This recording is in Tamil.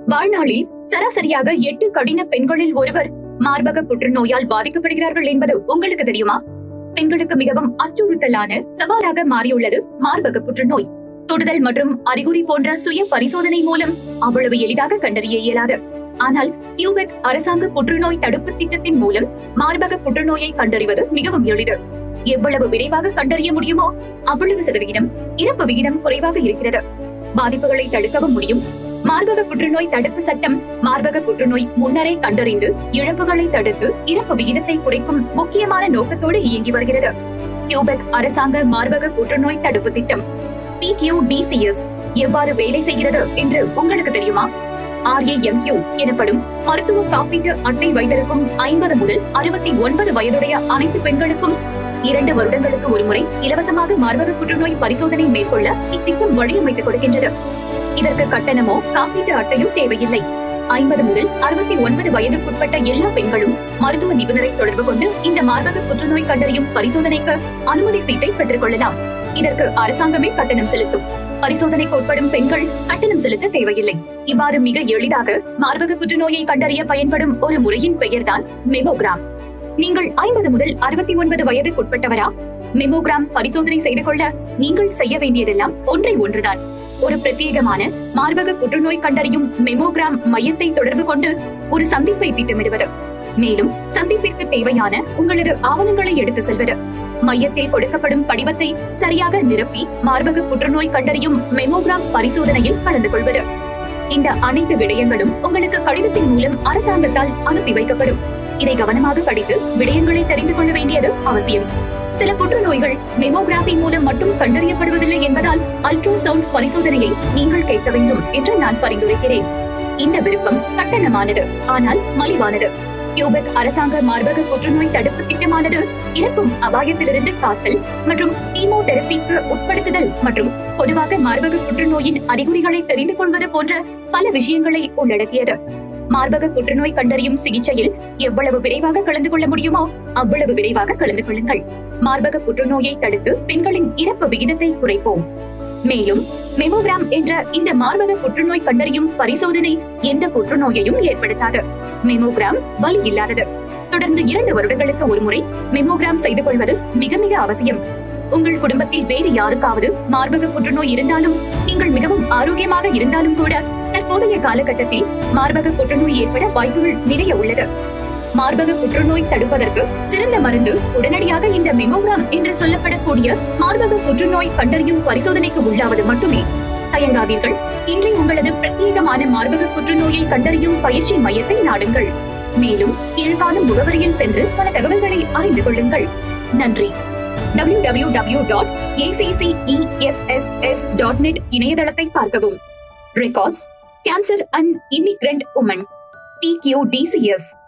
வாழ்நாளில் சராசரியாக எட்டு கடின பெண்களில் ஒருவர் மார்பக புற்றுநோயால் பாதிக்கப்படுகிறார்கள் என்பது உங்களுக்கு தெரியுமா பெண்களுக்கு மிகவும் அச்சுறுத்தலான சவாலாக மாறியுள்ளது மார்பக புற்றுநோய் தொடுதல் மற்றும் அறிகுறி போன்ற சுய பரிசோதனை மூலம் அவ்வளவு எளிதாக கண்டறிய இயலாது ஆனால் கியூபெக் அரசாங்க புற்றுநோய் தடுப்பு திட்டத்தின் மூலம் மார்பக புற்றுநோயை கண்டறிவது மிகவும் எளிது எவ்வளவு விரைவாக கண்டறிய முடியுமோ அவ்வளவு சதவிகிதம் இறப்பு விகிதம் குறைவாக இருக்கிறது பாதிப்புகளை தடுக்கவும் முடியும் மார்பக புற்றுநோய் தடுப்பு சட்டம் மார்பக புற்றுநோய் முன்னரே கண்டறிந்து இழப்புகளை தடுத்து இறப்பு விகிதத்தை குறைக்கும் முக்கியமான நோக்கத்தோடு இயங்கி வருகிறது கியூபெக் அரசாங்க மார்பக புற்றுநோய் தடுப்பு திட்டம் பிகியூடிசிஎஸ் எவ்வாறு வேலை செய்கிறது என்று உங்களுக்கு தெரியுமா ஆர்ஏஎம்கியூ எனப்படும் மருத்துவ காப்பீட்டு அட்டை வைத்திருக்கும் ஐம்பது முதல் அறுபத்தி ஒன்பது வயதுடைய அனைத்து பெண்களுக்கும் இரண்டு வருடங்களுக்கு ஒருமுறை இலவசமாக மார்பக புற்றுநோய் பரிசோதனை மேற்கொள்ள இத்திட்டம் வழியமைத்துக் கொடுக்கின்றது இதற்கு கட்டணமோ காப்பீட்டு அட்டையும் தேவையில்லை ஐம்பது முதல் அறுபத்தி ஒன்பது வயதுக்குட்பட்ட எல்லா பெண்களும் மருத்துவ நிபுணரை தொடர்பு கொண்டு இந்த மார்பக புற்றுநோய் கண்டறியும் பரிசோதனைக்கு அனுமதி சீட்டை பெற்றுக் கொள்ளலாம் இதற்கு அரசாங்கமே கட்டணம் செலுத்தும் பரிசோதனைக்கு உட்படும் பெண்கள் கட்டணம் செலுத்த தேவையில்லை இவ்வாறு மிக எளிதாக மார்பக புற்றுநோயை கண்டறிய பயன்படும் ஒரு முறையின் பெயர்தான் மெமோகிராம் நீங்கள் ஐம்பது முதல் அறுபத்தி ஒன்பது வயதுக்குட்பட்டவரா மெமோகிராம் பரிசோதனை செய்து கொள்ள நீங்கள் செய்ய வேண்டியதெல்லாம் ஒன்றை ஒன்றுதான் ஒரு பிரத்யேகமான மார்பக புற்றுநோய் கண்டறியும் மெமோகிராம் மையத்தை தொடர்பு கொண்டு ஒரு சந்திப்பை திட்டமிடுவது மேலும் சந்திப்பிற்கு தேவையான உங்களது ஆவணங்களை எடுத்து செல்வது மையத்தில் கொடுக்கப்படும் படிவத்தை சரியாக நிரப்பி மார்பக புற்றுநோய் கண்டறியும் மெமோகிராம் பரிசோதனையில் கலந்து கொள்வது இந்த அனைத்து விடயங்களும் உங்களுக்கு கடிதத்தின் மூலம் அரசாங்கத்தால் அனுப்பி வைக்கப்படும் இதை கவனமாக படித்து விடயங்களை தெரிந்து கொள்ள வேண்டியது அவசியம் சில புற்றுநோய்கள் மெமோகிராபி மூலம் மட்டும் கண்டறியப்படுவதில்லை என்பதால் அல்ட்ராசவுண்ட் பரிசோதனையை நீங்கள் கேட்க வேண்டும் என்று நான் பரிந்துரைக்கிறேன் இந்த விருப்பம் கட்டணமானது ஆனால் மலிவானது கியூபெக் அரசாங்க மார்பக புற்றுநோய் தடுப்பு திட்டமானது இறக்கும் அபாயத்திலிருந்து காத்தல் மற்றும் கீமோதெரபிக்கு உட்படுத்துதல் மற்றும் பொதுவாக மார்பக புற்றுநோயின் அறிகுறிகளை தெரிந்து கொள்வது போன்ற பல விஷயங்களை உள்ளடக்கியது மார்பக புற்றுநோய் கண்டறியும் சிகிச்சையில் எவ்வளவு விரைவாக கலந்து கொள்ள முடியுமோ அவ்வளவு விரைவாக கலந்து கொள்ளுங்கள் மார்பக புற்றுநோயை தடுத்து பெண்களின் இறப்பு விகிதத்தை குறைப்போம் மேலும் மெமோகிராம் என்ற இந்த மார்பக புற்றுநோய் கண்டறியும் பரிசோதனை எந்த புற்றுநோயையும் ஏற்படுத்தாது மெமோகிராம் வலி இல்லாதது தொடர்ந்து இரண்டு வருடங்களுக்கு ஒருமுறை மெமோகிராம் செய்து கொள்வது மிக மிக அவசியம் உங்கள் குடும்பத்தில் வேறு யாருக்காவது மார்பக புற்றுநோய் இருந்தாலும் நீங்கள் மிகவும் ஆரோக்கியமாக இருந்தாலும் கூட தற்போதைய காலகட்டத்தில் மார்பக புற்றுநோய் ஏற்பட வாய்ப்புகள் நிறைய உள்ளது மார்பக புற்றுநோய் தடுப்பதற்கு சிறந்த மருந்து உடனடியாக இந்த மெமோகிராம் என்று சொல்லப்படக்கூடிய மார்பக புற்றுநோய் கண்டறியும் பரிசோதனைக்கு உள்ளாவது மட்டுமே தயங்காதீர்கள் இன்றை உங்களது பிரத்யேகமான மார்பக புற்றுநோயை கண்டறியும் பயிற்சி மையத்தை நாடுங்கள் மேலும் கீழ்காணும் முகவரியில் சென்று பல தகவல்களை அறிந்து கொள்ளுங்கள் நன்றி www.accessss.net இணையதளத்தை பார்க்கவும் records cancer and immigrant women PQDCS